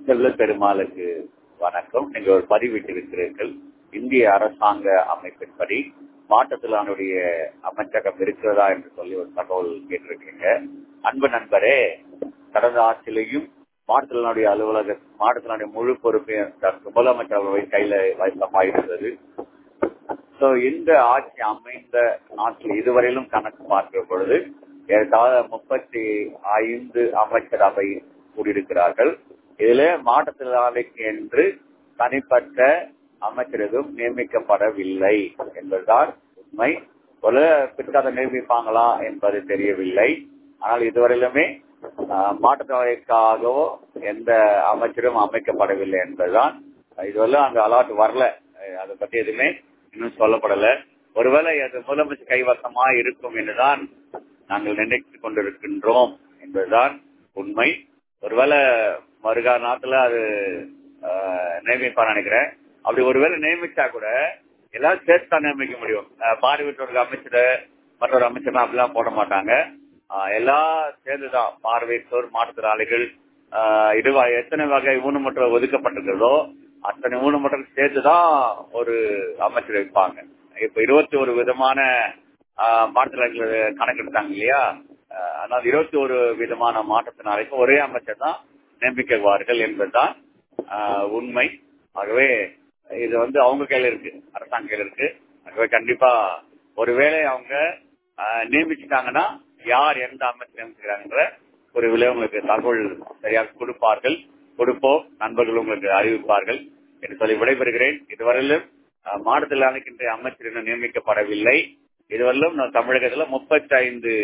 செல்ல பெருமாளுக்கு வணக்கம் நீங்க ஒரு பதிவிட்டிருக்கிறீர்கள் இந்திய அரசாங்க அமைப்பின்படி மாற்றுத்திறனுடைய அமைச்சகம் இருக்கிறதா என்று சொல்லி ஒரு தகவல் கேட்டிருக்கீங்க அன்பு நண்பரே கடந்த ஆட்சியிலையும் மாற்றுத்திறனுடைய அலுவலக மாற்றுத்திறனுடைய முழு பொறுப்பையும் முதலமைச்சர் அவர்கள் கையில வைப்பமாயிருந்தது சோ இந்த ஆட்சி அமைந்த நாட்டில் இதுவரையிலும் கணக்கு பார்க்கிற பொழுது ஏறத்தாழ முப்பத்தி ஐந்து அமைச்சரவை கூடியிருக்கிறார்கள் இதுல மாற்றுத்திறனாளிக்கு என்று தனிப்பட்ட அமைச்சர் எதுவும் நியமிக்கப்படவில்லை என்பதுதான் உண்மை ஒரு பிற்கால நியமிப்பாங்களா என்பது தெரியவில்லை ஆனால் இதுவரையிலுமே மாற்றுத்திறனாளிக்காகவோ எந்த அமைச்சரும் அமைக்கப்படவில்லை என்பதுதான் இதுவரை அங்க அலாட் வரல அதை பத்தி எதுவுமே இன்னும் சொல்லப்படல ஒருவேளை அது முதலமைச்சர் கைவசமா இருக்கும் என்றுதான் நாங்கள் நினைத்துக் கொண்டிருக்கின்றோம் என்பதுதான் உண்மை ஒருவேளை மறுகா நாட்டுல அது நியமிப்பா நினைக்கிறேன் அப்படி ஒருவேளை நியமிச்சா கூட எல்லாரும் சேர்த்து தான் நியமிக்க முடியும் பார்வையற்றோருக்கு அமைச்சர் மற்றொரு அமைச்சர் அப்படிலாம் போட மாட்டாங்க எல்லாம் சேர்ந்துதான் பார்வையற்றோர் மாற்றுத்திறனாளிகள் இதுவா எத்தனை வகை ஊனமுற்ற ஒதுக்கப்பட்டிருக்கிறதோ அத்தனை ஊனமுற்றம் சேர்த்துதான் ஒரு அமைச்சர் வைப்பாங்க இப்ப இருபத்தி ஒரு விதமான மாற்றுத்திறனாளிகள் கணக்கெடுத்தாங்க இல்லையா ஆனால் இருபத்தி ஒரு விதமான மாற்றத்தினாலைக்கும் ஒரே அமைச்சர் தான் நியமிக்குவார்கள் என்பதுதான் உண்மை ஆகவே இது வந்து அவங்க கையில இருக்கு அரசாங்க கையில இருக்கு ஆகவே கண்டிப்பா ஒருவேளை அவங்க நியமிச்சுட்டாங்கன்னா யார் எந்த அமைச்சர் நியமிச்சுக்கிறாங்கன்ற ஒரு விலை உங்களுக்கு தகவல் சரியாக கொடுப்பார்கள் கொடுப்போம் நண்பர்கள் உங்களுக்கு அறிவிப்பார்கள் என்று சொல்லி விடைபெறுகிறேன் இதுவரையிலும் மாநிலத்தில் இன்றைய அமைச்சர் இன்னும் நியமிக்கப்படவில்லை இதுவரையிலும் தமிழகத்துல முப்பத்தி ஐந்து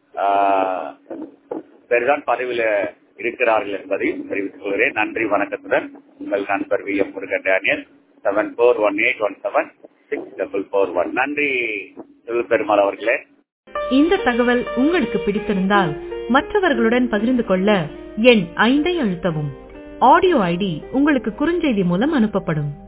பேர்தான் பதவியில இருக்கிறார்கள் என்பதையும் தெரிவித்துக் கொள்கிறேன் நன்றி வணக்கத்துடன் உங்கள் நண்பர் V M Murugan Daniel seven four one eight one seven six double four one நன்றி பெருமாள் அவர்களே இந்த தகவல் உங்களுக்கு பிடித்திருந்தால் மற்றவர்களுடன் பகிர்ந்து கொள்ள எண் ஐந்தை அழுத்தவும் ஆடியோ ஐடி உங்களுக்கு குறுஞ்செய்தி மூலம் அனுப்பப்படும்